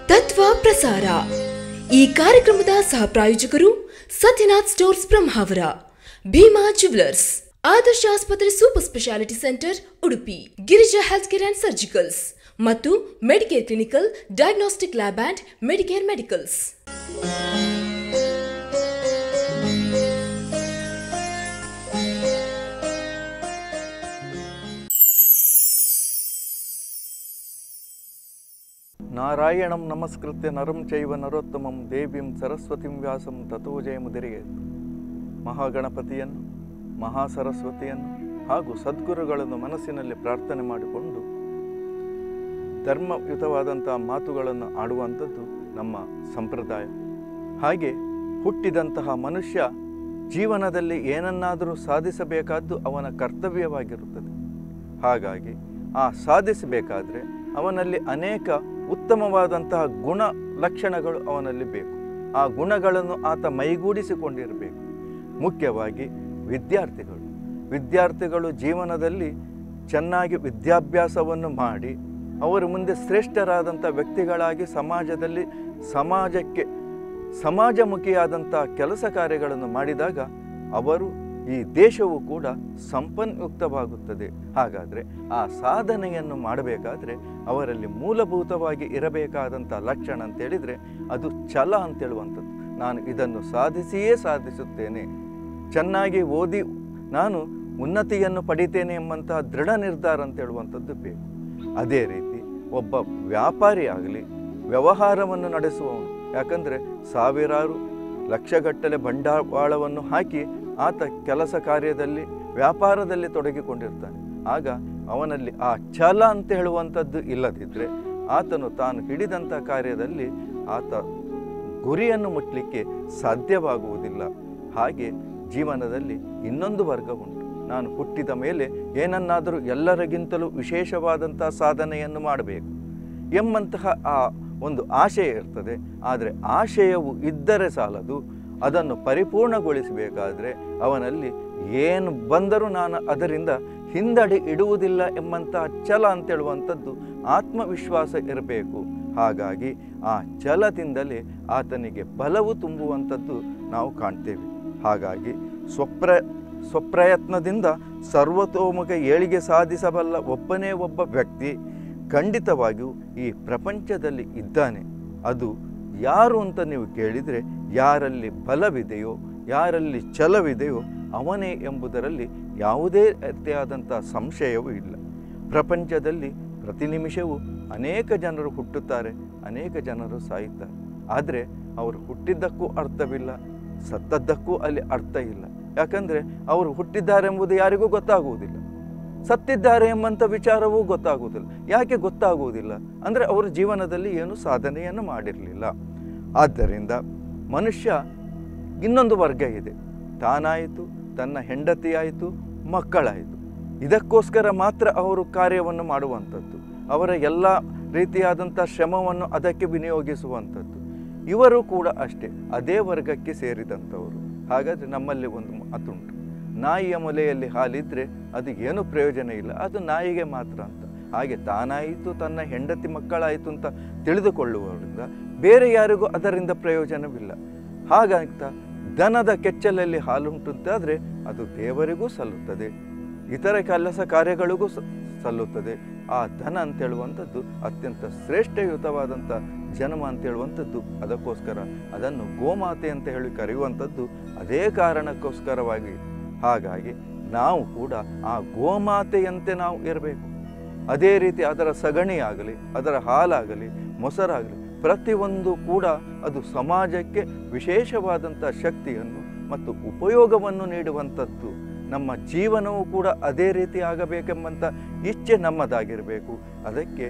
ತತ್ವ ಪ್ರಸಾರ ಈ ಕಾರ್ಯಕ್ರಮದ ಸಹ ಪ್ರಾಯೋಜಕರು ಸತ್ಯನಾಥ್ ಸ್ಟೋರ್ಸ್ ಬ್ರಹ್ಮಾವರ ಭೀಮಾ ಜುವೆಲರ್ಸ್ ಆದರ್ಶ ಆಸ್ಪತ್ರೆ super speciality centre Udupi Girija health care and surgicals ಮತ್ತು medicare clinical diagnostic lab and medicare medicals ನಾರಾಯಣಂ ನಮಸ್ಕೃತ್ಯ ನರಂ ಚೈವ ನರೋತ್ತಮಂ ದೇವಿಂ ಸರಸ್ವತಿಂ ವ್ಯಾಸಂ ತಥೋ ಜಯಮುದಿರಿಗೆ ಮಹಾಗಣಪತಿಯನ್ನು ಮಹಾಸರಸ್ವತಿಯನ್ನು ಹಾಗೂ ಸದ್ಗುರುಗಳನ್ನು ಮನಸ್ಸಿನಲ್ಲಿ ಪ್ರಾರ್ಥನೆ ಮಾಡಿಕೊಂಡು ಧರ್ಮಯುತವಾದಂತಹ ಮಾತುಗಳನ್ನು ಆಡುವಂಥದ್ದು ನಮ್ಮ ಸಂಪ್ರದಾಯ ಹಾಗೆ ಹುಟ್ಟಿದಂತಹ ಮನುಷ್ಯ ಜೀವನದಲ್ಲಿ ಏನನ್ನಾದರೂ ಸಾಧಿಸಬೇಕಾದ್ದು ಅವನ ಕರ್ತವ್ಯವಾಗಿರುತ್ತದೆ ಹಾಗಾಗಿ ಆ ಸಾಧಿಸಬೇಕಾದ್ರೆ ಅವನಲ್ಲಿ ಅನೇಕ ಉತ್ತಮವಾದಂತಹ ಗುಣ ಲಕ್ಷಣಗಳು ಅವನಲ್ಲಿ ಬೇಕು ಆ ಗುಣಗಳನ್ನು ಆತ ಮೈಗೂಡಿಸಿಕೊಂಡಿರಬೇಕು ಮುಖ್ಯವಾಗಿ ವಿದ್ಯಾರ್ಥಿಗಳು ವಿದ್ಯಾರ್ಥಿಗಳು ಜೀವನದಲ್ಲಿ ಚೆನ್ನಾಗಿ ವಿದ್ಯಾಭ್ಯಾಸವನ್ನು ಮಾಡಿ ಅವರು ಮುಂದೆ ಶ್ರೇಷ್ಠರಾದಂಥ ವ್ಯಕ್ತಿಗಳಾಗಿ ಸಮಾಜದಲ್ಲಿ ಸಮಾಜಕ್ಕೆ ಸಮಾಜಮುಖಿಯಾದಂಥ ಕೆಲಸ ಕಾರ್ಯಗಳನ್ನು ಮಾಡಿದಾಗ ಅವರು ಈ ದೇಶವು ಕೂಡ ಸಂಪನ್ಯುಕ್ತವಾಗುತ್ತದೆ ಹಾಗಾದರೆ ಆ ಸಾಧನೆಯನ್ನು ಮಾಡಬೇಕಾದ್ರೆ ಅವರಲ್ಲಿ ಮೂಲಭೂತವಾಗಿ ಇರಬೇಕಾದಂಥ ಲಕ್ಷಣ ಅಂತೇಳಿದರೆ ಅದು ಛಲ ಅಂತೇಳುವಂಥದ್ದು ನಾನು ಇದನ್ನು ಸಾಧಿಸಿಯೇ ಸಾಧಿಸುತ್ತೇನೆ ಚೆನ್ನಾಗಿ ಓದಿ ನಾನು ಉನ್ನತಿಯನ್ನು ಪಡಿತೇನೆ ಎಂಬಂತಹ ದೃಢ ನಿರ್ಧಾರ ಅಂತ ಹೇಳುವಂಥದ್ದು ಬೇಕು ಅದೇ ರೀತಿ ಒಬ್ಬ ವ್ಯಾಪಾರಿ ಆಗಲಿ ವ್ಯವಹಾರವನ್ನು ನಡೆಸುವವನು ಯಾಕಂದರೆ ಸಾವಿರಾರು ಲಕ್ಷಗಟ್ಟಲೆ ಬಂಡವಾಳವನ್ನು ಹಾಕಿ ಆತ ಕೆಲಸ ಕಾರ್ಯದಲ್ಲಿ ವ್ಯಾಪಾರದಲ್ಲಿ ತೊಡಗಿಕೊಂಡಿರ್ತಾನೆ ಆಗ ಅವನಲ್ಲಿ ಆ ಛಲ ಅಂತ ಹೇಳುವಂಥದ್ದು ಇಲ್ಲದಿದ್ದರೆ ಆತನು ತಾನು ಹಿಡಿದಂಥ ಕಾರ್ಯದಲ್ಲಿ ಆತ ಗುರಿಯನ್ನು ಮುಟ್ಟಲಿಕ್ಕೆ ಸಾಧ್ಯವಾಗುವುದಿಲ್ಲ ಹಾಗೆ ಜೀವನದಲ್ಲಿ ಇನ್ನೊಂದು ವರ್ಗ ಉಂಟು ನಾನು ಹುಟ್ಟಿದ ಮೇಲೆ ಏನನ್ನಾದರೂ ಎಲ್ಲರಿಗಿಂತಲೂ ವಿಶೇಷವಾದಂಥ ಸಾಧನೆಯನ್ನು ಮಾಡಬೇಕು ಎಂಬಂತಹ ಆ ಒಂದು ಆಶಯ ಇರ್ತದೆ ಆದರೆ ಆಶಯವು ಇದ್ದರೆ ಸಾಲದು ಅದನ್ನು ಪರಿಪೂರ್ಣಗೊಳಿಸಬೇಕಾದ್ರೆ ಅವನಲ್ಲಿ ಏನು ಬಂದರೂ ನಾನು ಅದರಿಂದ ಹಿಂದಡಿ ಇಡುವುದಿಲ್ಲ ಎಂಬಂತಹ ಛಲ ಅಂತೇಳುವಂಥದ್ದು ಆತ್ಮವಿಶ್ವಾಸ ಇರಬೇಕು ಹಾಗಾಗಿ ಆ ಛಲದಿಂದಲೇ ಆತನಿಗೆ ಬಲವು ತುಂಬುವಂಥದ್ದು ನಾವು ಕಾಣ್ತೇವೆ ಹಾಗಾಗಿ ಸ್ವಪ್ರ ಸ್ವಪ್ರಯತ್ನದಿಂದ ಸರ್ವತೋಮುಖ ಏಳಿಗೆ ಸಾಧಿಸಬಲ್ಲ ಒಬ್ಬನೇ ಒಬ್ಬ ವ್ಯಕ್ತಿ ಖಂಡಿತವಾಗಿಯೂ ಈ ಪ್ರಪಂಚದಲ್ಲಿ ಇದ್ದಾನೆ ಅದು ಯಾರು ಅಂತ ನೀವು ಕೇಳಿದರೆ ಯಾರಲ್ಲಿ ಬಲವಿದೆಯೋ ಯಾರಲ್ಲಿ ಛಲವಿದೆಯೋ ಅವನೇ ಎಂಬುದರಲ್ಲಿ ಯಾವುದೇ ರೀತಿಯಾದಂಥ ಸಂಶಯವೂ ಇಲ್ಲ ಪ್ರಪಂಚದಲ್ಲಿ ಪ್ರತಿ ನಿಮಿಷವೂ ಅನೇಕ ಜನರು ಹುಟ್ಟುತ್ತಾರೆ ಅನೇಕ ಜನರು ಸಾಯುತ್ತಾರೆ ಆದರೆ ಅವರು ಹುಟ್ಟಿದ್ದಕ್ಕೂ ಅರ್ಥವಿಲ್ಲ ಸತ್ತದ್ದಕ್ಕೂ ಅಲ್ಲಿ ಅರ್ಥ ಇಲ್ಲ ಯಾಕಂದರೆ ಅವರು ಹುಟ್ಟಿದ್ದಾರೆ ಎಂಬುದು ಯಾರಿಗೂ ಗೊತ್ತಾಗುವುದಿಲ್ಲ ಸತ್ತಿದ್ದಾರೆ ಎಂಬಂಥ ವಿಚಾರವೂ ಗೊತ್ತಾಗುವುದಿಲ್ಲ ಯಾಕೆ ಗೊತ್ತಾಗುವುದಿಲ್ಲ ಅಂದರೆ ಅವರು ಜೀವನದಲ್ಲಿ ಏನು ಸಾಧನೆಯನ್ನು ಮಾಡಿರಲಿಲ್ಲ ಆದ್ದರಿಂದ ಮನುಷ್ಯ ಇನ್ನೊಂದು ವರ್ಗ ಇದೆ ತಾನಾಯಿತು ತನ್ನ ಹೆಂಡತಿಯಾಯಿತು ಮಕ್ಕಳಾಯಿತು ಇದಕ್ಕೋಸ್ಕರ ಮಾತ್ರ ಅವರು ಕಾರ್ಯವನ್ನು ಮಾಡುವಂಥದ್ದು ಅವರ ಎಲ್ಲ ರೀತಿಯಾದಂಥ ಶ್ರಮವನ್ನು ಅದಕ್ಕೆ ವಿನಿಯೋಗಿಸುವಂಥದ್ದು ಇವರು ಕೂಡ ಅಷ್ಟೇ ಅದೇ ವರ್ಗಕ್ಕೆ ಸೇರಿದಂಥವರು ಹಾಗಾದರೆ ನಮ್ಮಲ್ಲಿ ಒಂದು ಮಾತುಂಟು ನಾಯಿಯ ಮೊಲೆಯಲ್ಲಿ ಹಾಲಿದ್ರೆ ಅದು ಏನು ಪ್ರಯೋಜನ ಇಲ್ಲ ಅದು ನಾಯಿಗೆ ಮಾತ್ರ ಅಂತ ಹಾಗೆ ತಾನಾಯಿತು ತನ್ನ ಹೆಂಡತಿ ಮಕ್ಕಳಾಯಿತು ಅಂತ ತಿಳಿದುಕೊಳ್ಳುವವರಿಂದ ಬೇರೆ ಯಾರಿಗೂ ಅದರಿಂದ ಪ್ರಯೋಜನವಿಲ್ಲ ಹಾಗಾಗ್ತಾ ದನದ ಕೆಚ್ಚಲಲ್ಲಿ ಹಾಲುಂಟು ಅಂತಾದರೆ ಅದು ದೇವರಿಗೂ ಸಲ್ಲುತ್ತದೆ ಇತರ ಕೆಲಸ ಕಾರ್ಯಗಳಿಗೂ ಸಲ್ಲುತ್ತದೆ ಆ ಧನ ಅಂತೇಳುವಂಥದ್ದು ಅತ್ಯಂತ ಶ್ರೇಷ್ಠಯುತವಾದಂಥ ಜನ್ಮ ಅಂತೇಳುವಂಥದ್ದು ಅದಕ್ಕೋಸ್ಕರ ಅದನ್ನು ಗೋಮಾತೆ ಅಂತ ಹೇಳಿ ಕರೆಯುವಂಥದ್ದು ಅದೇ ಕಾರಣಕ್ಕೋಸ್ಕರವಾಗಿ ಹಾಗಾಗಿ ನಾವು ಕೂಡ ಆ ಗೋಮಾತೆಯಂತೆ ನಾವು ಇರಬೇಕು ಅದೇ ರೀತಿ ಅದರ ಸಗಣಿ ಆಗಲಿ ಅದರ ಹಾಲಾಗಲಿ ಮೊಸರಾಗಲಿ ಪ್ರತಿಯೊಂದು ಕೂಡ ಅದು ಸಮಾಜಕ್ಕೆ ವಿಶೇಷವಾದಂಥ ಶಕ್ತಿಯನ್ನು ಮತ್ತು ಉಪಯೋಗವನ್ನು ನೀಡುವಂಥದ್ದು ನಮ್ಮ ಜೀವನವೂ ಕೂಡ ಅದೇ ರೀತಿ ಆಗಬೇಕೆಂಬಂಥ ಇಚ್ಛೆ ನಮ್ಮದಾಗಿರಬೇಕು ಅದಕ್ಕೆ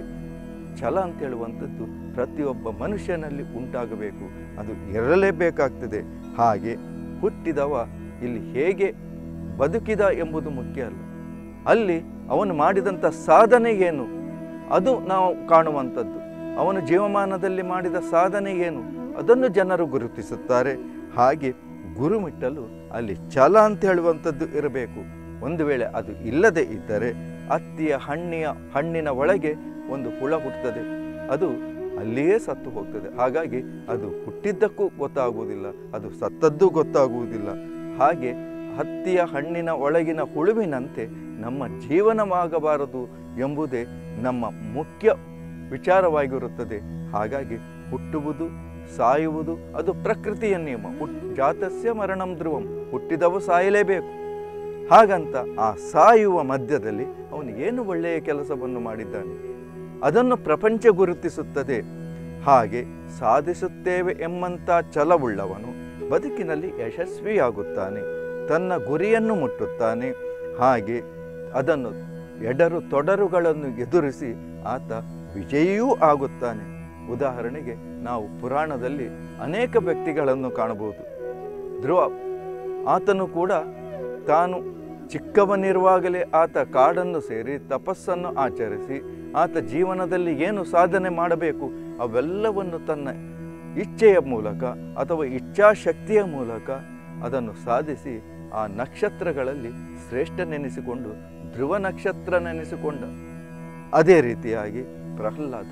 ಛಲ ಅಂತ ಹೇಳುವಂಥದ್ದು ಪ್ರತಿಯೊಬ್ಬ ಮನುಷ್ಯನಲ್ಲಿ ಉಂಟಾಗಬೇಕು ಅದು ಇರಲೇಬೇಕಾಗ್ತದೆ ಹಾಗೆ ಹುಟ್ಟಿದವ ಇಲ್ಲಿ ಹೇಗೆ ಬದುಕಿದ ಎಂಬುದು ಮುಖ್ಯ ಅಲ್ಲ ಅಲ್ಲಿ ಅವನು ಮಾಡಿದಂಥ ಸಾಧನೆ ಏನು ಅದು ನಾವು ಕಾಣುವಂಥದ್ದು ಅವನು ಜೀವಮಾನದಲ್ಲಿ ಮಾಡಿದ ಸಾಧನೆ ಏನು ಅದನ್ನು ಜನರು ಗುರುತಿಸುತ್ತಾರೆ ಹಾಗೆ ಗುರುಮಿಟ್ಟಲು ಅಲ್ಲಿ ಛಲ ಅಂತ ಹೇಳುವಂಥದ್ದು ಇರಬೇಕು ಒಂದು ವೇಳೆ ಅದು ಇಲ್ಲದೆ ಇದ್ದರೆ ಅತ್ತಿಯ ಹಣ್ಣಿಯ ಹಣ್ಣಿನ ಒಳಗೆ ಒಂದು ಹುಳ ಹುಟ್ಟುತ್ತದೆ ಅದು ಅಲ್ಲಿಯೇ ಸತ್ತು ಹೋಗ್ತದೆ ಹಾಗಾಗಿ ಅದು ಹುಟ್ಟಿದ್ದಕ್ಕೂ ಗೊತ್ತಾಗುವುದಿಲ್ಲ ಅದು ಸತ್ತದ್ದು ಗೊತ್ತಾಗುವುದಿಲ್ಲ ಹಾಗೆ ಹತ್ತಿಯ ಹಣ್ಣಿನ ಒಳಗಿನ ಹುಳುವಿನಂತೆ ನಮ್ಮ ಜೀವನವಾಗಬಾರದು ಎಂಬುದೇ ನಮ್ಮ ಮುಖ್ಯ ವಿಚಾರವಾಗಿರುತ್ತದೆ ಹಾಗಾಗಿ ಹುಟ್ಟುವುದು ಸಾಯುವುದು ಅದು ಪ್ರಕೃತಿಯ ನಿಯಮ ಹುಟ್ ಜಾತಸ್ಯ ಮರಣಂ ಧ್ರುವಂ ಹುಟ್ಟಿದವ ಸಾಯಲೇಬೇಕು ಹಾಗಂತ ಆ ಸಾಯುವ ಮಧ್ಯದಲ್ಲಿ ಅವನು ಏನು ಒಳ್ಳೆಯ ಕೆಲಸವನ್ನು ಮಾಡಿದ್ದಾನೆ ಅದನ್ನು ಪ್ರಪಂಚ ಗುರುತಿಸುತ್ತದೆ ಹಾಗೆ ಸಾಧಿಸುತ್ತೇವೆ ಎಂಬಂಥ ಛಲವುಳ್ಳವನು ಬದುಕಿನಲ್ಲಿ ಯಶಸ್ವಿಯಾಗುತ್ತಾನೆ ತನ್ನ ಗುರಿಯನ್ನು ಮುಟ್ಟುತ್ತಾನೆ ಹಾಗೆ ಅದನ್ನು ಎಡರು ತೊಡರುಗಳನ್ನು ಎದುರಿಸಿ ಆತ ವಿಜಯಿಯೂ ಆಗುತ್ತಾನೆ ಉದಾಹರಣೆಗೆ ನಾವು ಪುರಾಣದಲ್ಲಿ ಅನೇಕ ವ್ಯಕ್ತಿಗಳನ್ನು ಕಾಣಬಹುದು ಧ್ರುವ ಆತನು ಕೂಡ ತಾನು ಚಿಕ್ಕವನಿರುವಾಗಲೇ ಆತ ಕಾಡನ್ನು ಸೇರಿ ತಪಸ್ಸನ್ನು ಆಚರಿಸಿ ಆತ ಜೀವನದಲ್ಲಿ ಏನು ಸಾಧನೆ ಮಾಡಬೇಕು ಅವೆಲ್ಲವನ್ನು ತನ್ನ ಇಚ್ಛೆಯ ಮೂಲಕ ಅಥವಾ ಇಚ್ಛಾಶಕ್ತಿಯ ಮೂಲಕ ಅದನ್ನು ಸಾಧಿಸಿ ಆ ನಕ್ಷತ್ರಗಳಲ್ಲಿ ಶ್ರೇಷ್ಠನೆನಿಸಿಕೊಂಡು ಧ್ರುವ ನಕ್ಷತ್ರ ನೆನೆಸಿಕೊಂಡ ಅದೇ ರೀತಿಯಾಗಿ ಪ್ರಹ್ಲಾದ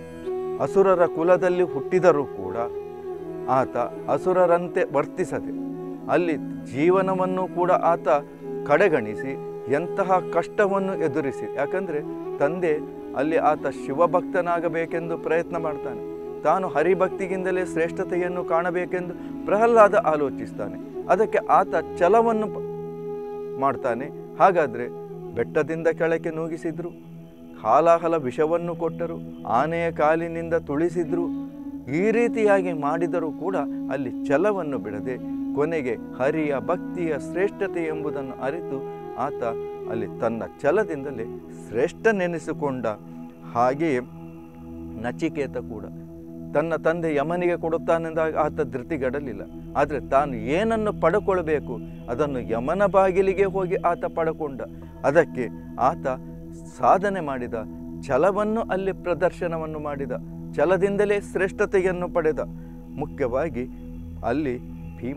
ಅಸುರರ ಕುಲದಲ್ಲಿ ಹುಟ್ಟಿದರೂ ಕೂಡ ಆತ ಅಸುರರಂತೆ ವರ್ತಿಸದೆ ಅಲ್ಲಿ ಜೀವನವನ್ನು ಕೂಡ ಆತ ಕಡೆಗಣಿಸಿ ಎಂತಹ ಕಷ್ಟವನ್ನು ಎದುರಿಸಿ ಯಾಕಂದರೆ ತಂದೆ ಅಲ್ಲಿ ಆತ ಶಿವಭಕ್ತನಾಗಬೇಕೆಂದು ಪ್ರಯತ್ನ ಮಾಡ್ತಾನೆ ತಾನು ಹರಿಭಕ್ತಿಗಿಂದಲೇ ಶ್ರೇಷ್ಠತೆಯನ್ನು ಕಾಣಬೇಕೆಂದು ಪ್ರಹ್ಲಾದ ಆಲೋಚಿಸ್ತಾನೆ ಅದಕ್ಕೆ ಆತ ಛಲವನ್ನು ಪ- ಮಾಡ್ತಾನೆ ಹಾಗಾದರೆ ಬೆಟ್ಟದಿಂದ ಕೆಳಕ್ಕೆ ನೂಗಿಸಿದ್ರು ಹಾಲಾಹಲ ವಿಷವನ್ನು ಕೊಟ್ಟರು ಆನೆಯ ಕಾಲಿನಿಂದ ತುಳಿಸಿದ್ರು ಈ ರೀತಿಯಾಗಿ ಮಾಡಿದರೂ ಕೂಡ ಅಲ್ಲಿ ಛಲವನ್ನು ಬಿಡದೆ ಕೊನೆಗೆ ಹರಿಯ ಭಕ್ತಿಯ ಶ್ರೇಷ್ಠತೆ ಎಂಬುದನ್ನು ಅರಿತು ಆತ ಅಲ್ಲಿ ತನ್ನ ಛಲದಿಂದಲೇ ಶ್ರೇಷ್ಠನೆನಿಸಿಕೊಂಡ ಹಾಗೆಯೇ ನಚಿಕೇತ ಕೂಡ ತನ್ನ ತಂದೆ ಯಮನಿಗೆ ಕೊಡುತ್ತಾನೆಂದಾಗ ಆತ ಧೃತಿಗಡಲಿಲ್ಲ ಆದರೆ ತಾನು ಏನನ್ನು ಪಡ್ಕೊಳ್ಬೇಕು ಅದನ್ನು ಯಮನ ಬಾಗಿಲಿಗೆ ಹೋಗಿ ಆತ ಪಡ್ಕೊಂಡ ಅದಕ್ಕೆ ಆತ ಸಾಧನೆ ಮಾಡಿದ ಛಲವನ್ನು ಅಲ್ಲಿ ಪ್ರದರ್ಶನವನ್ನು ಮಾಡಿದ ಛಲದಿಂದಲೇ ಶ್ರೇಷ್ಠತೆಯನ್ನು ಪಡೆದ ಮುಖ್ಯವಾಗಿ ಅಲ್ಲಿ ಭೀಮ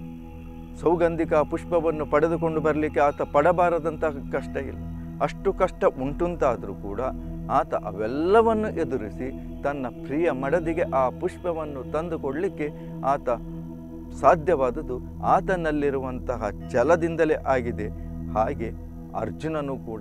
ಸೌಗಂಧಿಕ ಪುಷ್ಪವನ್ನು ಪಡೆದುಕೊಂಡು ಬರಲಿಕ್ಕೆ ಆತ ಪಡಬಾರದಂತಹ ಕಷ್ಟ ಇಲ್ಲ ಅಷ್ಟು ಕಷ್ಟ ಉಂಟುಂತಾದರೂ ಕೂಡ ಆತ ಅವೆಲ್ಲವನ್ನು ಎದುರಿಸಿ ತನ್ನ ಪ್ರಿಯ ಮಡದಿಗೆ ಆ ಪುಷ್ಪವನ್ನು ತಂದುಕೊಡಲಿಕ್ಕೆ ಆತ ಸಾಧ್ಯವಾದುದು ಆತನಲ್ಲಿರುವಂತಹ ಛಲದಿಂದಲೇ ಆಗಿದೆ ಹಾಗೆ ಅರ್ಜುನನು ಕೂಡ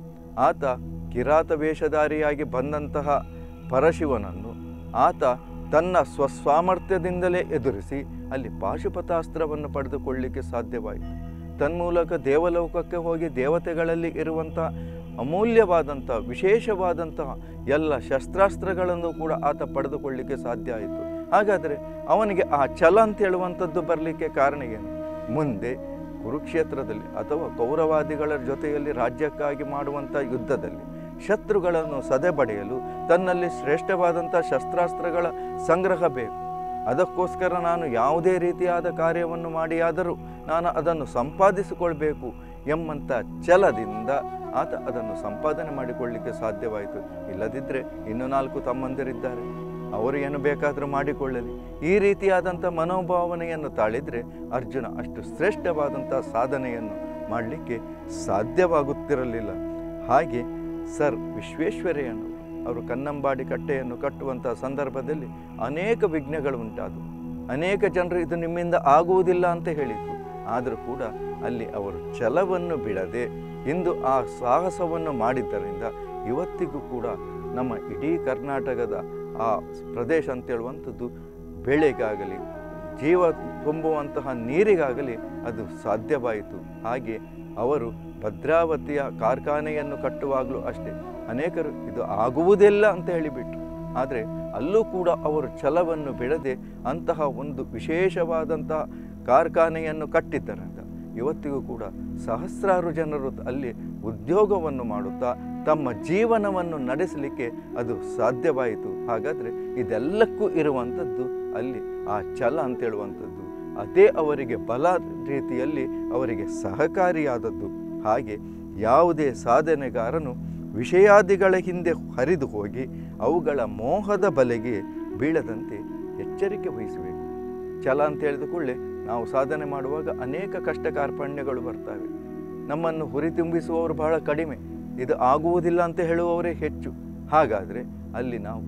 ಆತ ಕಿರಾತ ವೇಷಧಾರಿಯಾಗಿ ಬಂದಂತಹ ಪರಶಿವನನ್ನು ಆತ ತನ್ನ ಸ್ವಸ್ವಾಮರ್ಥ್ಯದಿಂದಲೇ ಎದುರಿಸಿ ಅಲ್ಲಿ ಪಾಶುಪತಾಸ್ತ್ರವನ್ನು ಪಡೆದುಕೊಳ್ಳಲಿಕ್ಕೆ ಸಾಧ್ಯವಾಯಿತು ತನ್ಮೂಲಕ ದೇವಲೋಕಕ್ಕೆ ಹೋಗಿ ದೇವತೆಗಳಲ್ಲಿ ಇರುವಂತಹ ಅಮೂಲ್ಯವಾದಂಥ ವಿಶೇಷವಾದಂತಹ ಎಲ್ಲ ಶಸ್ತ್ರಾಸ್ತ್ರಗಳನ್ನು ಕೂಡ ಆತ ಪಡೆದುಕೊಳ್ಳಲಿಕ್ಕೆ ಸಾಧ್ಯ ಆಯಿತು ಹಾಗಾದರೆ ಅವನಿಗೆ ಆ ಛಲ ಅಂತ ಹೇಳುವಂಥದ್ದು ಬರಲಿಕ್ಕೆ ಕಾರಣ ಏನು ಮುಂದೆ ಕುರುಕ್ಷೇತ್ರದಲ್ಲಿ ಅಥವಾ ಕೌರವಾದಿಗಳ ಜೊತೆಯಲ್ಲಿ ರಾಜ್ಯಕ್ಕಾಗಿ ಮಾಡುವಂಥ ಯುದ್ಧದಲ್ಲಿ ಶತ್ರುಗಳನ್ನು ಸದೆಬಡೆಯಲು ತನ್ನಲ್ಲಿ ಶ್ರೇಷ್ಠವಾದಂಥ ಶಸ್ತ್ರಾಸ್ತ್ರಗಳ ಸಂಗ್ರಹ ಬೇಕು ಅದಕ್ಕೋಸ್ಕರ ನಾನು ಯಾವುದೇ ರೀತಿಯಾದ ಕಾರ್ಯವನ್ನು ಮಾಡಿಯಾದರೂ ನಾನು ಅದನ್ನು ಸಂಪಾದಿಸಿಕೊಳ್ಬೇಕು ಎಂಬಂಥ ಛಲದಿಂದ ಆತ ಅದನ್ನು ಸಂಪಾದನೆ ಮಾಡಿಕೊಳ್ಳಲಿಕ್ಕೆ ಸಾಧ್ಯವಾಯಿತು ಇಲ್ಲದಿದ್ದರೆ ಇನ್ನು ನಾಲ್ಕು ತಮ್ಮಂದಿರಿದ್ದಾರೆ ಅವರು ಏನು ಬೇಕಾದರೂ ಮಾಡಿಕೊಳ್ಳಲಿ ಈ ರೀತಿಯಾದಂಥ ಮನೋಭಾವನೆಯನ್ನು ತಾಳಿದರೆ ಅರ್ಜುನ ಅಷ್ಟು ಶ್ರೇಷ್ಠವಾದಂಥ ಸಾಧನೆಯನ್ನು ಮಾಡಲಿಕ್ಕೆ ಸಾಧ್ಯವಾಗುತ್ತಿರಲಿಲ್ಲ ಹಾಗೆ ಸರ್ ವಿಶ್ವೇಶ್ವರಯ್ಯನು ಅವರು ಕನ್ನಂಬಾಡಿ ಕಟ್ಟೆಯನ್ನು ಕಟ್ಟುವಂಥ ಸಂದರ್ಭದಲ್ಲಿ ಅನೇಕ ವಿಘ್ನಗಳು ಉಂಟಾದವು ಅನೇಕ ಜನರು ಇದು ನಿಮ್ಮಿಂದ ಆಗುವುದಿಲ್ಲ ಅಂತ ಹೇಳಿದರು ಆದರೂ ಕೂಡ ಅಲ್ಲಿ ಅವರು ಛಲವನ್ನು ಬಿಡದೆ ಇಂದು ಆ ಸಾಹಸವನ್ನು ಮಾಡಿದ್ದರಿಂದ ಇವತ್ತಿಗೂ ಕೂಡ ನಮ್ಮ ಇಡೀ ಕರ್ನಾಟಕದ ಆ ಪ್ರದೇಶ ಅಂತೇಳುವಂಥದ್ದು ಬೆಳೆಗಾಗಲಿ ಜೀವ ತುಂಬುವಂತಹ ನೀರಿಗಾಗಲಿ ಅದು ಸಾಧ್ಯವಾಯಿತು ಹಾಗೆ ಅವರು ಭದ್ರಾವತಿಯ ಕಾರ್ಖಾನೆಯನ್ನು ಕಟ್ಟುವಾಗಲೂ ಅಷ್ಟೇ ಅನೇಕರು ಇದು ಆಗುವುದಿಲ್ಲ ಅಂತ ಹೇಳಿಬಿಟ್ರು ಆದರೆ ಅಲ್ಲೂ ಕೂಡ ಅವರು ಛಲವನ್ನು ಬಿಡದೆ ಅಂತಹ ಒಂದು ವಿಶೇಷವಾದಂತಹ ಕಾರ್ಖಾನೆಯನ್ನು ಕಟ್ಟಿದ್ದರಂತ ಇವತ್ತಿಗೂ ಕೂಡ ಸಹಸ್ರಾರು ಜನರು ಅಲ್ಲಿ ಉದ್ಯೋಗವನ್ನು ಮಾಡುತ್ತಾ ತಮ್ಮ ಜೀವನವನ್ನು ನಡೆಸಲಿಕ್ಕೆ ಅದು ಸಾಧ್ಯವಾಯಿತು ಹಾಗಾದರೆ ಇದೆಲ್ಲಕ್ಕೂ ಇರುವಂಥದ್ದು ಅಲ್ಲಿ ಆ ಛಲ ಅಂತೇಳುವಂಥದ್ದು ಅದೇ ಅವರಿಗೆ ಬಲ ರೀತಿಯಲ್ಲಿ ಅವರಿಗೆ ಸಹಕಾರಿಯಾದದ್ದು ಹಾಗೆ ಯಾವುದೇ ಸಾಧನೆಗಾರನು ವಿಷಯಾದಿಗಳ ಹಿಂದೆ ಹರಿದು ಹೋಗಿ ಅವುಗಳ ಮೋಹದ ಬಲೆಗೆ ಬೀಳದಂತೆ ಎಚ್ಚರಿಕೆ ವಹಿಸಬೇಕು ಛಲ ಅಂತ ಹೇಳಿದ ಕೂಡಲೇ ನಾವು ಸಾಧನೆ ಮಾಡುವಾಗ ಅನೇಕ ಕಷ್ಟ ಕಾರ್ಪಣ್ಯಗಳು ಬರ್ತವೆ ನಮ್ಮನ್ನು ಹುರಿತುಂಬಿಸುವವರು ಬಹಳ ಕಡಿಮೆ ಇದು ಆಗುವುದಿಲ್ಲ ಅಂತ ಹೇಳುವವರೇ ಹೆಚ್ಚು ಹಾಗಾದರೆ ಅಲ್ಲಿ ನಾವು